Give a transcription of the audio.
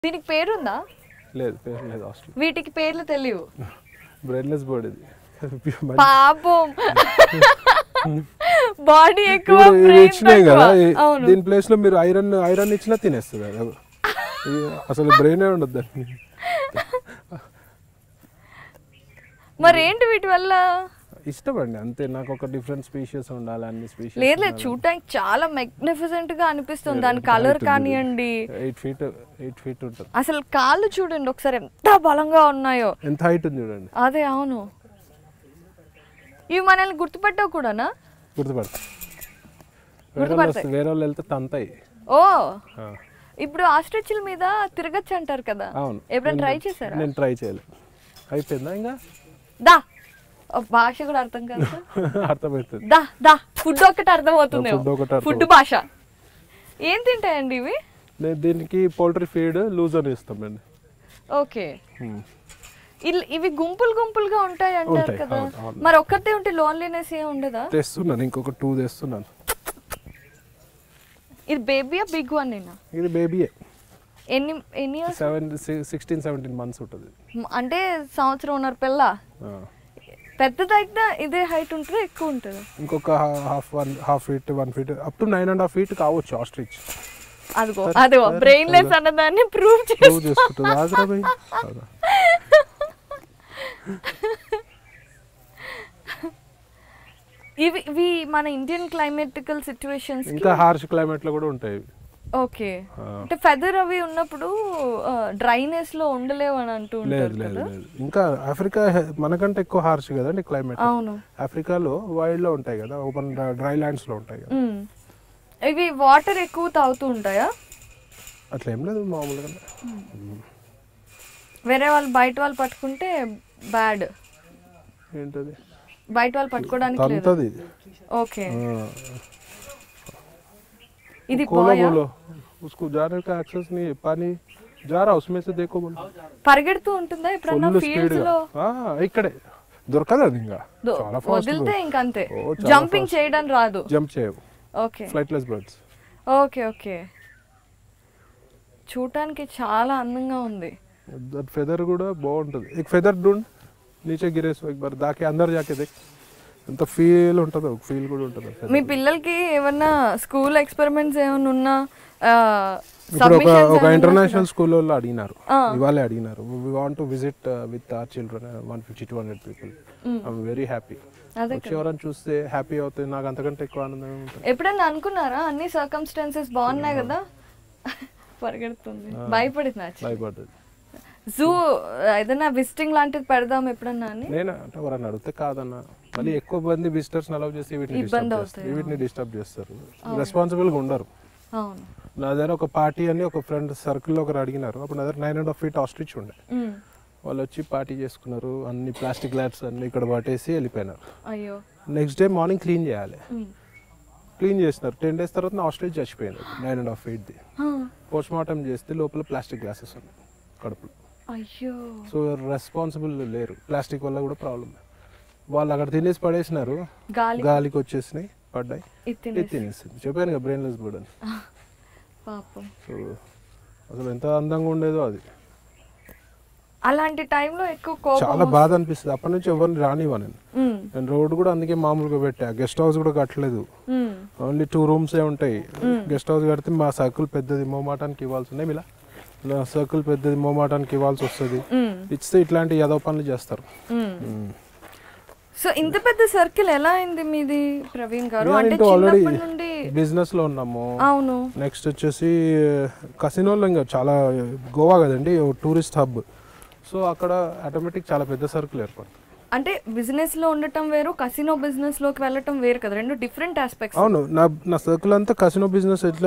దీనికి పేరుందా లేదు పేరు లేదు హాస్టల్ వీటికి పేర్లు తెలియవు బ్రెయిన్లెస్ బర్డ్ ఇది పాపం బాడీ ఎక్కువ ఇప్పుడు ఇవి brain ఇచ్చినాయి తక్కువ. కదా ఈ- అవును దీని ప్లేస్ లో మీరు ఐరన్ ఐరన్ ఇచ్చినా తినేస్తుంది అది ఇది అసలు బ్రెయిన్ ఉండదు దాన్ని మరి ఏంటి వీటి వల్ల ఇష్టపండి అంతే నాకు ఒక డిఫరెంట్ స్పీషియస్ ఉండాలి అన్ని స్పీషియస్ లేదు లేదు చూడటానికి చాలా మెగ్నిఫిసెంట్ గా అనిపిస్తుంది దాని కలర్ కానివ్వండి ఎయిట్ ఫీట్ ఎయిట్ ఫీట్ ఉంటుంది అసలు కాళ్ళు చూడండి ఒకసారి ఎంత బలంగా ఉన్నాయో ఎంత హైట్ ఉంది చూడండి అదే అవును ఇవి మనల్ని గుర్తుపట్టావు కూడానా గుర్తుపడతా వేరే వాళ్ళు వస్తే- వేరే వాళ్ళు వెళ్తే తంతాయి ఓ ఆ, ఇప్పుడు ఆస్ట్రిచ్ల మీద తిరగచ్చు అంటారు కదా అవును ఎప్పుడైనా ట్రై చేశారా నేను ట్రై చేయలేదు అయిపోయిందా ఇంకా దా ఓ, భాష కూడా అర్థం కాదు అర్థమవుతుంది దా దా ఫుడ్ ఒకటి అర్థమవుతుంది Food ఒకటి అర్థం ఫుడ్ భాష ఏం తింటాయండి ఇవి నేను దీనికి పౌల్ట్రీ ఫీడ్ లూజ్ అని ఇస్తామండి ఓకే ఇల్- ఇవి గుంపులు గుంపులుగా ఉంటాయి అంటారు ఉంటాయి, కదా అవును, అవును. మరి ఒక్కతే ఉంటే లోన్లీనెస్ ఏం ఉండదా తెస్తున్నాను ఇంకొక టూ తెస్తున్నాను ఇది బేబీయా బిగ్ వన్ నేనా ఇది బేబీయే ఎన్ని ఎన్ని years? Seven sixteen seventeen months ఉంటుంది అంటే సంవత్సరం ఉన్నారు పిల్ల ఆ. పెద్దదైతే ఇదే హైట్ ఉంటుందా ఎక్కువ ఉంటుందా ఇంకొక half one half feet one feet up to nine and half feet కావచ్చు ఆస్ట్రిచ్ అదిగో అదిగో బ్రెయిన్ లెస్ అన్నదాన్ని ప్రూవ్ చేసి ప్రూవ్ చేసుకుంటుంది ఆగ్రా పోయి అవునా. ఇవి ఇవి మన ఇండియన్ క్లైమేటికల్ సిచ్యువేషన్స్ ఇంకా హార్ష్ క్లైమేట్ లో కూడా ఉంటాయి ఇవి. ఓకే ఆ. అంటే ఫెదర్ అవి ఉన్నప్పుడు డ్రైనెస్ లో ఉండలేవు అని అంటూ లేదు ఉంటారు లేదు కదా లేదు ఇంకా ఆఫ్రికా హె- మనకంటే ఎక్కువ హార్ష్ కదండి క్లైమేట్ అవును ఆఫ్రికాలో వైల్డ్ లో ఉంటాయి కదా ఓపెన్ డ్రై ల్యాండ్స్ లో ఉంటాయి కదా మ్మ్. ఇవి వాటర్ ఎక్కువ తాగుతూ ఉంటాయా అట్లా ఏం లేదు మామూలుగా వేరే వాళ్ళు బయట వాళ్ళు పట్టుకుంటే బ్యాడ్ ఏంటది బయట వాళ్ళు పట్టుకోవడానికి లేదు తంతది ఓకే ఆ. ఇది खोलो బాయ్ बोलो उसको जाने का एक्सेस नहीं है पानी जा रहा उसमें से देखो बोलो పరిగెడుతూ ఉంటుందా ఎప్పుడన్నా ఫుల్ స్పీడ్ ఫీల్డ్స్ లో ఇక్కడే దొరకదు అది ఇంకా దో- చాలా ఫాస్ట్ వదిలితే ఇంకంతే ఓ, చాలా జంపింగ్ చేయడం రాదు జంప్ చేయవు okay flightless birds okay okay చూడటానికి చాలా అందంగా ఉంది దట్ ఫెదర్ కూడా బాగుంటుంది एक ఫెదర్ ढूंढ नीचे गिरे सो एक बार दाके अंदर जाके देख ఎంత ఫీల్ ఉంటుంది ఒక ఫీల్ కూడా ఉంటుంది ఆ feather. మీ పిల్లలకి ఏమన్నా స్కూల్ ఎక్స్పెరిమెంట్స్ ఏమైనా ఉన్నా ఇప్పుడు ఒక ఒక ఇంటర్నేషనల్ స్కూల్ వాళ్ళు అడిగినారు ఇవాళే అడిగినారు we want to visit with our children one fifty two hundred people I'm very happy అదే వచ్చి ఎవరైనా చూస్తే హ్యాపీ అవుతుంది నాకు అంతకంటే ఎక్కువ ఆనందం ఉంటుంది ఎప్పుడన్నా అనుకున్నారా అన్ని సర్కమ్స్టాన్సెస్ బాగున్నాయి కదా పరిగెడుతుంది భయపడింది భయపడ్డది జూ ఏదైనా విజిటింగ్ లాంటిది పెడదాం ఎప్పుడన్నా అని నేను అంటే ఎవరన్నా అడిగితే కాదన్న మళ్ళీ ఎక్కువ మంది విజిటర్స్ అలౌ చేసి వీటిని ఇబ్బంది డిస్టర్బ్ అవుతాయి, చేస్తారు వీటిని డిస్టర్బ్ చేస్తారు రెస్పాన్సిబుల్గా ఉండరు అవును నా దగ్గర ఒక పార్టీ అని ఒక ఫ్రెండ్ సర్కిల్లో ఒకరు అడిగినారు అప్పుడు నా దగ్గర nine and half feet ostrich ఉండే మ్మ్. వాళ్ళు వచ్చి పార్టీ చేసుకున్నారు అన్ని ప్లాస్టిక్ గ్లాడ్స్ అన్ని ఇక్కడ పట్టేసి వెళ్ళిపోయినారు అయ్యో నెక్స్ట్ డే మార్నింగ్ క్లీన్ చేయాలి మ్మ్. క్లీన్ చేసినారు టెన్ డేస్ తర్వాత నా ఆస్ట్రిచ్ చచ్చిపోయింది నైన్ అండ్ హాఫ్ ఫీట్ది ఆ, పోస్ట్ మార్టం చేస్తే లోపల ప్లాస్టిక్ గ్లాసెస్ ఉన్నాయి కడుపులో అయ్యో సో రెస్పాన్సిబుల్ లేరు ప్లాస్టిక్ వల్ల కూడా ప్రాబ్లం వాళ్ళు అక్కడ తినేసి పడేసినారు గాలి గాలికి వచ్చేసినాయి పడ్డాయి ఇది ఇది తినేసింది చెప్పాను కదా బ్రెయిన్లెస్ బర్డ్ అని పాపం సో అసలు ఎంత అందంగా ఉండేదో అది అలాంటి టైంలో ఎక్కువ కోపం చాలా బాధ అనిపిస్తుంది అప్పటి నుంచి ఎవరిని రానివ్వ నేను మ్మ్. నేను రోడ్ కూడా అందుకే మామూలుగా పెట్టా గెస్ట్ హౌస్ కూడా కట్టలేదు మ్మ్. ఓన్లీ టూ రూమ్స్ ఏ ఉంటాయి గెస్ట్ హౌస్ కడితే మా సర్కిల్ పెద్దది మోమాటానికి ఇవ్వాల్సి ఉన్నాయి ఇలా నా సర్కిల్ పెద్దది మోమాటానికి ఇవ్వాల్సి వస్తుంది మ్మ్. ఇస్తే ఇట్లాంటి యాదవ పనులు చేస్తారు మ్మ్. మ్మ్. సో ఇంత పెద్ద సర్కిల్ ఎలా అయింది మీది ప్రవీణ్ గారు We are అంటే into already చిన్నప్పటి నుండి బిజినెస్ లో ఉన్నాము అవును నెక్స్ట్ వచ్చేసి కసినోలో ఇంకా చాలా గోవా కదండి టూరిస్ట్ హబ్ సో అక్కడ ఆటోమేటిక్ చాలా పెద్ద సర్కిల్ ఏర్పడుతుంది అంటే బిజినెస్ లో ఉండటం వేరు కసినో బిజినెస్ లోకి వెళ్ళటం వేరు కదా రెండు డిఫరెంట్ ఆస్పెక్ట్స్ అవును నా నా సర్కిల్ అంతా కసినో బిజినెస్ ఎట్లా